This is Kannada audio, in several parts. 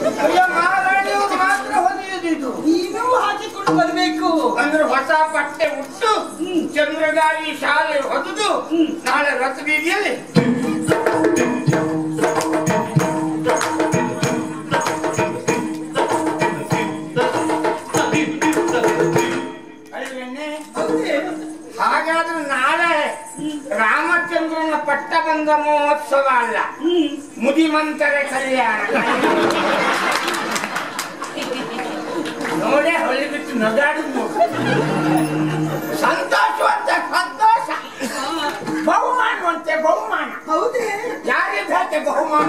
ಅಯ್ಯೋ ಮಹಾರಾಣಿಯವರು ಮಾತ್ರ ಹೊಲಿಯುವುದು ಇದು ನೀನು ಹಾಕಿಕೊಂಡು ಬರಬೇಕು ಅಂದ್ರೆ ಹೊಸ ಬಟ್ಟೆ ಉಟ್ಟು ಚಂದ್ರಗಾಳಿ ಶಾಲೆ ಹೊದದು ನಾಳೆ ರಥ ಬೀದಿಯಲ್ಲಿ ಅಲ್ವೇನೆ? ಹಾಗಾದ್ರೆ ನಾಳೆ ರಾಮಚಂದ್ರನ ಪಟ್ಟಬಂಧ ಮಹೋತ್ಸವ ಅಲ್ಲ ಮುದಿಮಂತರ ಕಲ್ಯಾಣ ನೋಡೇ ಹೊಲಿಬಿಟ್ಟು ನಗಾಡುದು ನೋಡು. ಸಂತೋಷವಂತೆ ಸಂತೋಷ ಬಹುಮಾನವಂತೆ ಬಹುಮಾನ ಹೌದೇ ಯಾರಿಗೆ ಬೇಕೆ ಬಹುಮಾನ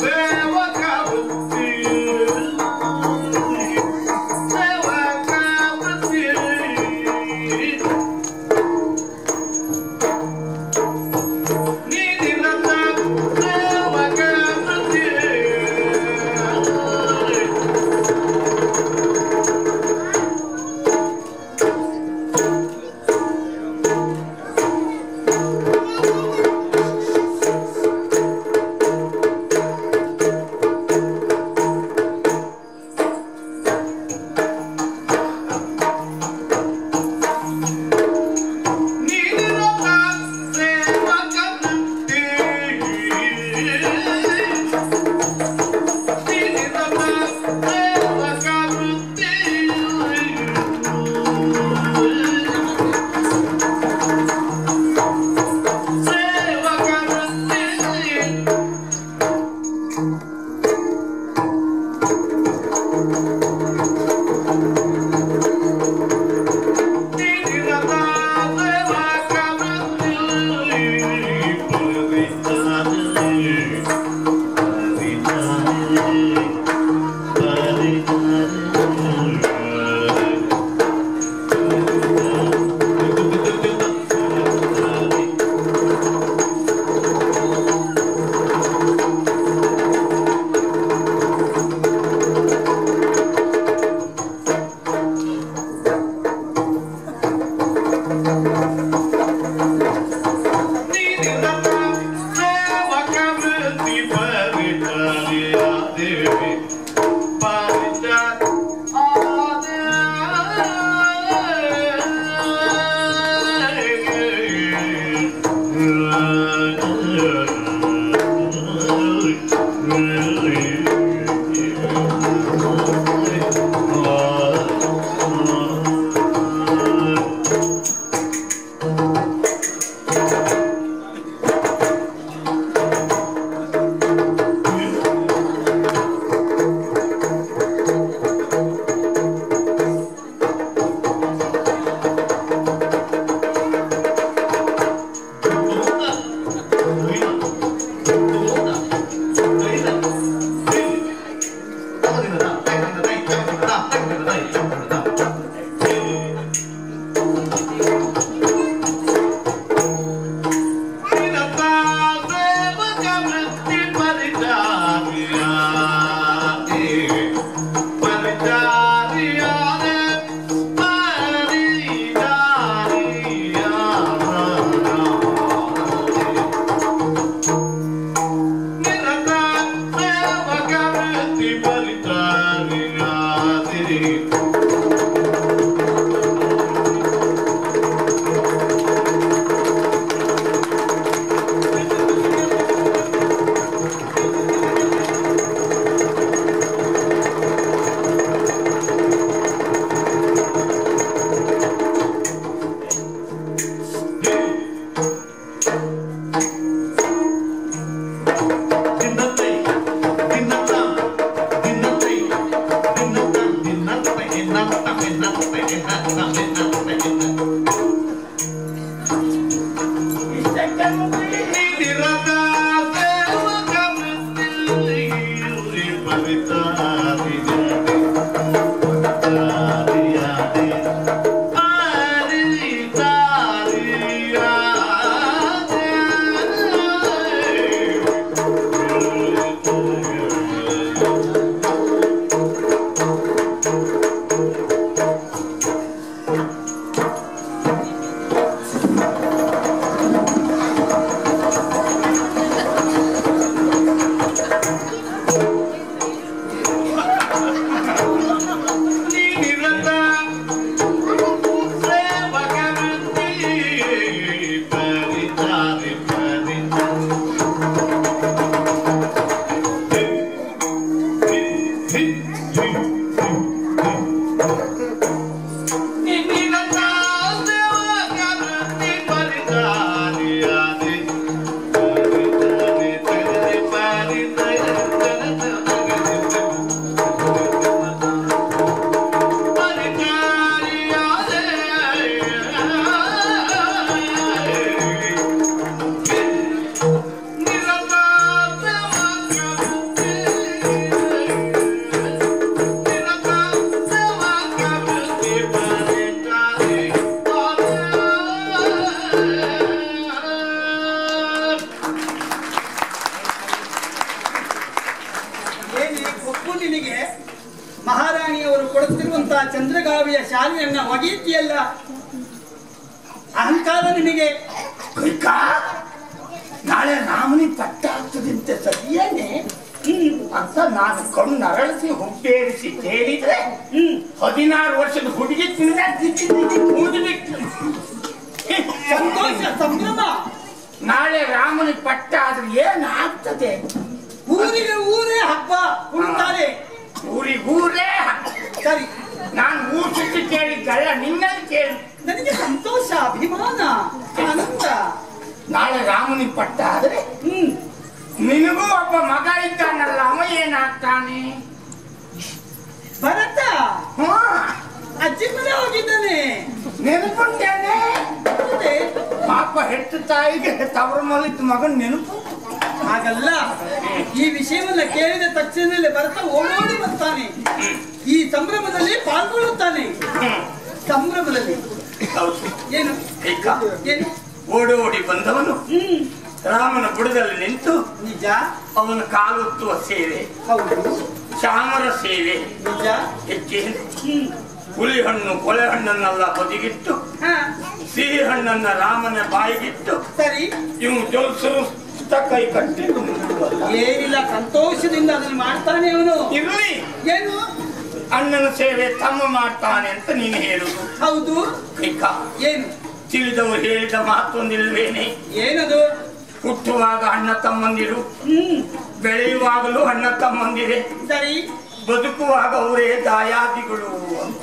ಸೇವಕ ಇಷ್ಟಕ್ಕೆ ಮುಗಿಲಿ. ಏನೇ ಒಪ್ಪು ನಿನಗೆ ಮಹಾರಾಣಿಯವರು ಕೊಡುತ್ತಿರುವಂತಹ ಚಂದ್ರಗಾವಿಯ ಶಾಲೆಯನ್ನ ಒಗೆಯುತ್ತಿಯಲ್ಲ ಅಹಂಕಾರ ನಿನಗೆ ಕೈಕ ನಾಳೆ ರಾಮನಿ ಪಟ್ಟ ಆಗ್ತದಂತೆ ಸರಿಯೇನೆ ಹ್ಮ್ ಅಂತ ನಾನು ಕಣ್ಣು ಅರಳಿಸಿ ಹುಬ್ಬೇರಿಸಿ ಕೇಳಿದ್ರೆ ಹ್ಮ್ ಹದಿನಾರು ವರ್ಷದ ಹುಡುಗಿ ತಿಂದ ಕೂದಬಿಟ್ಟು ಸಂತೋಷ ಸಂಭ್ರಮ ನಾಳೆ ರಾಮನಿ ಪಟ್ಟ ಆದ್ರೆ ಏನಾಗ್ತದೆ ಊರಿಗೆ ಊರೇ ಹಬ್ಬ ಉಂಟಾರೆ ಊರಿಗೂರೇ ಸರಿ ನಾನು ಊರ್ ಸುತ್ತಿ ಕೇಳಿದ್ದಲ್ಲ ನಿನ್ನಲ್ಲಿ ಕೇಳಿ ನನಗೆ ಸಂತೋಷ ಅಭಿಮಾನ ಆನಂದ ನಾಳೆ ರಾಮನಿ ಪಟ್ಟ ಆದ್ರೆ ಹ್ಮ್ ನಿನಗೂ ಒಬ್ಬ ಮಗ ಇದ್ದಾನಲ್ಲ ಅವ ಏನಾಗ್ತಾನೆ ಭರತ ಹ್ಮ್ ಅಜ್ಜಿ ಮನೆ ಹೋಗಿದ್ದಾನೆ ನೆನಪುಂಟೇನೆ ಹೌದೇ? ಪಾಪ ಹೆತ್ತು ತಾಯಿಗೆ ತವರ ಮಲಿತ ಮಗನ್ ನೆನಪು ಹಾಗಲ್ಲ ಈ ವಿಷಯವನ್ನ ಕೇಳಿದ ತಕ್ಷಣದಲ್ಲಿ ಭರತ ಓಡೋಡಿ ಬರ್ತಾನೆ ಈ ಸಂಭ್ರಮದಲ್ಲಿ ಪಾಲ್ಗೊಳ್ಳುತ್ತಾನೆ ಸಂಭ್ರಮದಲ್ಲಿ ಹೌದು ಏನು ಏಕ ಏನು ಓಡಿ ಓಡಿ ಬಂದವನು ಹ್ಮ್ ರಾಮನ ಬುಡದಲ್ಲಿ ನಿಂತು ನಿಜ ಅವನ ಕಾಲುತ್ತುವ ಸೇವೆ ಹೌದು ಚಾಮರ ಸೇವೆ ನಿಜ ಹೆಚ್ಚೇನು ಹ್ಮ್ ಹುಲಿ ಹಣ್ಣು ಕೊಲೆ ಹಣ್ಣನ್ನೆಲ್ಲ ಬದಿಗಿಟ್ಟು ಹಾ ಸಿಹಿ ಹಣ್ಣನ್ನ ರಾಮನ ಬಾಯಿಗಿಟ್ಟು ಸರಿ ಇವನು ಜೋಲ್ಸರು ಕೈ ಕಟ್ಟಿದ್ದು ಮುಂದುವಲ್ಲ. ಏನಿಲ್ಲ ಸಂತೋಷದಿಂದ ಅದನ್ನು ಮಾಡ್ತಾನೆ ಅವನು ಇರ್ಲಿ ಏನು ಅಣ್ಣನ ಸೇವೆ ತಮ್ಮ ಮಾಡ್ತಾನೆ ಅಂತ ನೀನು ಹೇಳುದು ಹೌದು ಕೈಕ ಏನು ತಿಳಿದವರು ಹೇಳಿದ ಮಾತೊಂದಿಲ್ವೇನೆ ಏನದು ಹುಟ್ಟುವಾಗ ಅಣ್ಣ ತಮ್ಮಂದಿರು ಹ್ಮ್ ಬೆಳೆಯುವಾಗಲೂ ಅಣ್ಣ ತಮ್ಮಂದಿರೆ ಸರಿ ಬದುಕುವಾಗ ಅವರೇ ದಾಯಾದಿಗಳು ಅಂತ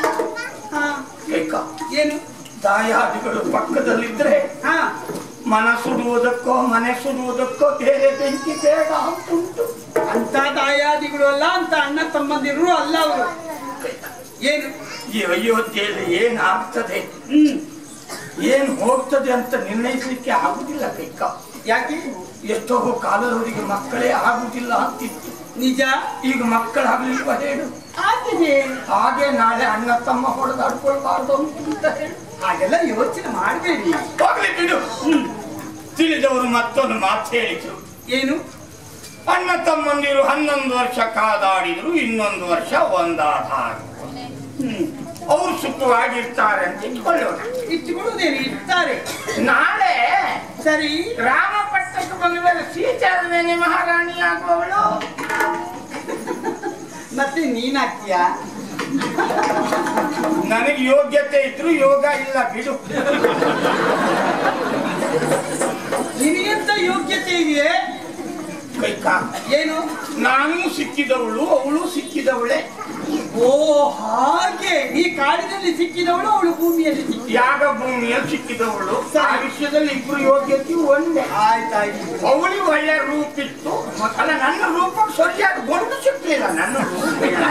ಹಾ ಕೈಕ ಏನು ದಾಯಾದಿಗಳು ಪಕ್ಕದಲ್ಲಿದ್ರೆ ಹಾ ಮನ ಸುಡುವುದಕ್ಕೋ ಮನೆ ಸುಡುವುದಕ್ಕೋ ಬೇರೆ ಬೆಂಕಿ ಬೇಡ ಅಂತ ಉಂಟು ಅಂತ ತಾಯಾದಿಗಳು ಅಲ್ಲ ಅಂತ ಅಣ್ಣ ತಮ್ಮಂದಿರು ಅಲ್ಲ ಅವರು ಏನು ಈ ಅಯೋಧ್ಯೆಯಲ್ಲಿ ಏನಾಗ್ತದೆ ಹ್ಮ್ ಏನ್ ಹೋಗ್ತದೆ ಅಂತ ನಿರ್ಣಯಿಸಲಿಕ್ಕೆ ಆಗುದಿಲ್ಲ ಕೈಕ ಯಾಕೆ ಎಷ್ಟೋ ಕಾಲದವರಿಗೆ ಮಕ್ಕಳೇ ಆಗುದಿಲ್ಲ ಅಂತಿತ್ತು ನಿಜ ಈಗ ಮಕ್ಕಳಾಗ್ಲಿಲ್ವ ಹೇಳು ಆಗಿದೆ ಹಾಗೆ ನಾಳೆ ಅಣ್ಣ ತಮ್ಮ ಹೊಡೆದಾಡ್ಕೊಳ್ಬಾರ್ದು ಅಂತ ಹೇಳು ಹಾಗೆಲ್ಲ ಯೋಚನೆ ಮಾಡಬೇಡಿ ಹೋಗ್ಲಿ ಬಿಡು ಹ್ಮ್ ತಿಳಿದವರು ಮತ್ತೊಂದು ಮಾತು ಹೇಳಿದ್ರು ಏನು ಅಣ್ಣ ತಮ್ಮಂದಿರು ಹನ್ನೊಂದು ವರ್ಷ ಕಾದಾಡಿದ್ರು ಇನ್ನೊಂದು ವರ್ಷ ಒಂದಾದ ಹಾಗೆ ಹ್ಮ್ ಅವ್ರು ಸುಖವಾಗಿರ್ತಾರೆ ಅಂತ ಇಟ್ಕೊಳ್ಳೋಣ ಇಟ್ಟುಕೊಳ್ಳುವುದೇನು ಇರ್ತಾರೆ ನಾಳೆ ಸರಿ ರಾಮಪಟ್ಟಕ್ಕೆ ಬಂದ ಮೇಲೆ ಸೀತಾದೇವಿ ಮಹಾರಾಣಿ ಆಗುವವಳು ಮತ್ತೆ ನೀನಾಗ್ತೀಯ ನನಗೆ ಯೋಗ್ಯತೆ ಇದ್ರು ಯೋಗ ಇಲ್ಲ ಬಿಡು ನಿನಗೆಂತ ಯೋಗ್ಯತೆ ಇದೆಯೇ ಕೈಕಾ ಏನು ನಾನು ಸಿಕ್ಕಿದವಳು ಅವಳು ಸಿಕ್ಕಿದವಳೆ ಓ ಹಾಗೆ ಈ ಕಾಡಿನಲ್ಲಿ ಸಿಕ್ಕಿದವಳು ಅವಳು ಭೂಮಿಯಲ್ಲಿ ಸಿಕ್ಕಿ ಯಾಗ ಭೂಮಿಯಲ್ಲಿ ಸಿಕ್ಕಿದವಳು ಆ ವಿಷಯದಲ್ಲಿ ಇಬ್ರು ಯೋಗ್ಯತೆ ಒಂದೇ ಆಯ್ತಾಯ್ತು ಅವಳಿಗೆ ಒಳ್ಳೆ ರೂಪ ಇತ್ತು ಅಲ್ಲ ನನ್ನ ರೂಪ ಸರಿಯಾಗಿ ಗೊಂಡು ಸಿಕ್ಲಿಲ್ಲ ನನ್ನ ರೂಪ ಇಲ್ಲ.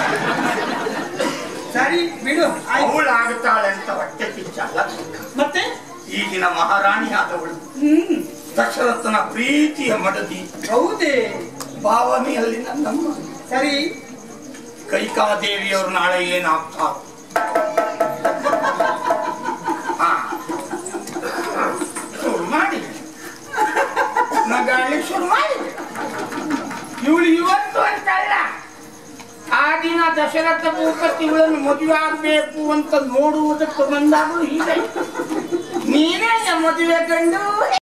ಸರಿ ಬಿಡು ಆಯ್ತು ಅವಳು ಆಗ್ತಾಳೆ ಅಂತ ಹೊಟ್ಟೆ ಕಿಚ್ಚಲ್ಲ ಮತ್ತೆ ಈಗಿನ ಮಹಾರಾಣಿ ಆದವಳು ಹ್ಮ್ ದಶರಥನ ಪ್ರೀತಿಯ ಮಡದಿ ಹೌದೇ ಭಾವನೆಯಲ್ಲಿ ನನ್ನಮ್ಮ ಸರಿ ಕೈಕಾದೇವಿಯವರು ನಾಳೆ ಏನಾಗ್ತಾರೆ ಹಾ. ಶುರು ಮಾಡಿ ನಗಾಳಿ ಶುರು ಮಾಡಿ ಇವಳು ಇವತ್ತು ಅಂತಲ್ಲ ಆ ದಿನ ದಶರಥ ಭೂಪತಿ ಇವಳನ್ನು ಮದುವೆ ಆಗ್ಬೇಕು ಅಂತ ನೋಡುವುದಕ್ಕೆ ಬಂದಾಗಲೂ ಹೀಗೆ ನೀನೇ ಮದುವೆ ಗಂಡು